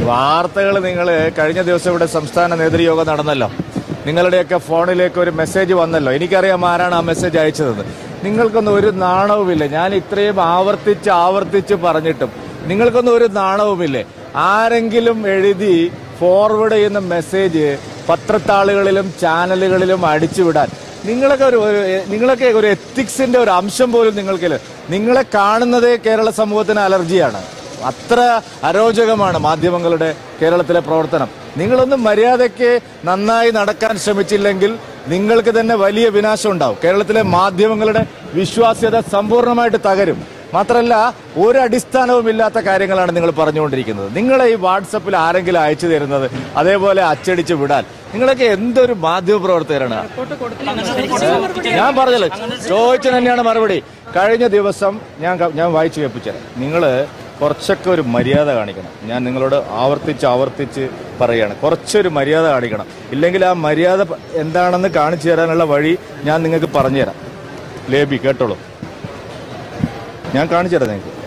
വാർത്തകൾ നിങ്ങൾ കഴിഞ്ഞ ദിവസം ഇവിടെ സംസ്ഥാന നേതൃയോഗം നടന്നല്ലോ നിങ്ങളുടെയൊക്കെ ഫോണിലേക്ക് ഒരു മെസ്സേജ് വന്നല്ലോ എനിക്കറിയാം ആരാണ് ആ മെസ്സേജ് അയച്ചതെന്ന് നിങ്ങൾക്കൊന്നും ഒരു നാണവുമില്ല ഞാൻ ഇത്രയും ആവർത്തിച്ച് ആവർത്തിച്ച് പറഞ്ഞിട്ടും നിങ്ങൾക്കൊന്നും ഒരു നാണവുമില്ലേ ആരെങ്കിലും എഴുതി ഫോർവേഡ് ചെയ്യുന്ന മെസ്സേജ് പത്രത്താളുകളിലും ചാനലുകളിലും അടിച്ചുവിടാൻ നിങ്ങളൊക്കെ ഒരു ഒരു- നിങ്ങളൊക്കെ ഒരു എത്തിക്സിന്റെ ഒരു അംശം പോലും നിങ്ങൾക്കില്ല നിങ്ങളെ കാണുന്നതേ കേരള സമൂഹത്തിന് അലർജിയാണ് അത്ര അരോചകമാണ് മാധ്യമങ്ങളുടെ കേരളത്തിലെ പ്രവർത്തനം നിങ്ങളൊന്നും മര്യാദയ്ക്ക് നന്നായി നടക്കാൻ ശ്രമിച്ചില്ലെങ്കിൽ നിങ്ങൾക്ക് തന്നെ വലിയ വിനാശം ഉണ്ടാവും കേരളത്തിലെ മാധ്യമങ്ങളുടെ വിശ്വാസ്യത സമ്പൂർണ്ണമായിട്ട് തകരും മാത്രമല്ല ഒരു അടിസ്ഥാനവും ഇല്ലാത്ത കാര്യങ്ങളാണ് നിങ്ങൾ പറഞ്ഞുകൊണ്ടിരിക്കുന്നത് നിങ്ങളെ ഈ വാട്സപ്പിൽ ആരെങ്കിലും അയച്ചു തരുന്നത് അതേപോലെ അച്ചടിച്ച് വിടാൻ നിങ്ങളൊക്കെ എന്തൊരു മാധ്യമ പ്രവർത്തകരാണ് ഞാൻ പറഞ്ഞല്ലോ ചോദിച്ചു തന്നെയാണ് മറുപടി കഴിഞ്ഞ ദിവസം ഞാൻ ക- ഞാൻ വായിച്ചു കേൾപ്പിച്ചത് നിങ്ങൾ കുറച്ചൊക്കെ ഒരു മര്യാദ കാണിക്കണം ഞാൻ നിങ്ങളോട് ആവർത്തിച്ച് ആവർത്തിച്ച് പറയാണ് കുറച്ചൊരു മര്യാദ കാണിക്കണം ഇല്ലെങ്കിൽ ആ മര്യാദ പ- എന്താണെന്ന് കാണിച്ചു തരാനുള്ള വഴി ഞാൻ നിങ്ങൾക്ക് പറഞ്ഞു തരാം ലേബി കേട്ടോളൂ ഞാൻ കാണിച്ചു തരാം നിങ്ങൾക്ക്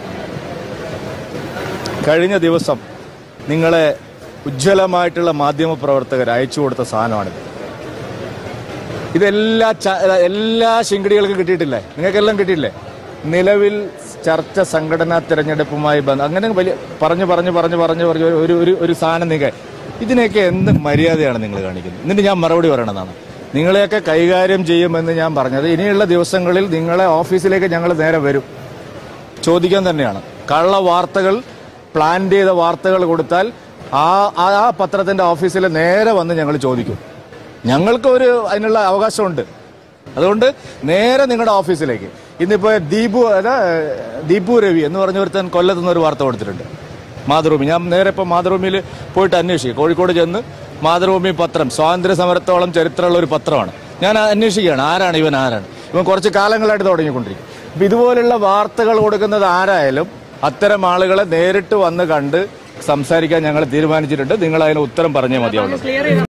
കഴിഞ്ഞ ദിവസം നിങ്ങളെ ഉജ്ജ്വലമായിട്ടുള്ള മാധ്യമ പ്രവർത്തകർ അയച്ചു കൊടുത്ത സാധനമാണിത് ഇതെല്ലാ ച- എല്ലാ ശിങ്കടികൾക്കും കിട്ടിയിട്ടില്ലേ നിങ്ങൾക്കെല്ലാം കിട്ടിയില്ലേ നിലവിൽ ചർച്ച സംഘടനാ തെരഞ്ഞെടുപ്പുമായി ബന്ധം അങ്ങനെ വലിയ പറഞ്ഞു പറഞ്ഞു പറഞ്ഞു പറഞ്ഞു പറഞ്ഞു ഒരു ഒരു ഒരു സാധനം നിങ്ങൾ ഇതിനെയൊക്കെ എന്ത് മര്യാദയാണ് നിങ്ങൾ കാണിക്കുന്നത് എന്നിട്ട് ഞാൻ മറുപടി പറയണമെന്നാണ് നിങ്ങളെയൊക്കെ കൈകാര്യം ചെയ്യുമെന്ന് ഞാൻ പറഞ്ഞത് ഇനിയുള്ള ദിവസങ്ങളിൽ നിങ്ങളെ ഓഫീസിലേക്ക് ഞങ്ങൾ നേരെ വരും ചോദിക്കാൻ തന്നെയാണ് കള്ള വാർത്തകൾ പ്ലാൻ ചെയ്ത വാർത്തകൾ കൊടുത്താൽ ആ ആ- ആ പത്രത്തിന്റെ ഓഫീസിൽ നേരെ വന്ന് ഞങ്ങൾ ചോദിക്കും ഞങ്ങൾക്ക് ഒരു അതിനുള്ള അവകാശമുണ്ട് അതുകൊണ്ട് നേരെ നിങ്ങളുടെ ഓഫീസിലേക്ക് ഇന്നിപ്പോ ദീപു അതാ ദീപു രവി എന്ന് പറഞ്ഞ ഒരുത്തൻ കൊല്ലത്തുനിന്ന് ഒരു വാർത്ത കൊടുത്തിട്ടുണ്ട് മാതൃഭൂമി ഞാൻ നേരെ ഇപ്പൊ മാതൃഭൂമിയിൽ പോയിട്ട് അന്വേഷിക്കും കോഴിക്കോട് ചെന്ന് മാതൃഭൂമി പത്രം സ്വാതന്ത്ര്യ സമരത്തോളം ചരിത്രമുള്ള ഒരു പത്രമാണ് ഞാൻ അന്വേഷിക്കുകയാണ് ആരാണ് ഇവൻ ആരാണ് ഇവൻ കുറച്ച് കാലങ്ങളായിട്ട് തുടങ്ങിക്കൊണ്ടിരിക്കും അപ്പൊ ഇതുപോലുള്ള വാർത്തകൾ കൊടുക്കുന്നത് ആരായാലും അത്തരം ആളുകളെ നേരിട്ട് വന്ന് കണ്ട് സംസാരിക്കാൻ ഞങ്ങൾ തീരുമാനിച്ചിട്ടുണ്ട് നിങ്ങൾ അതിന് ഉത്തരം പറഞ്ഞേ മതിയാവുള്ളൂ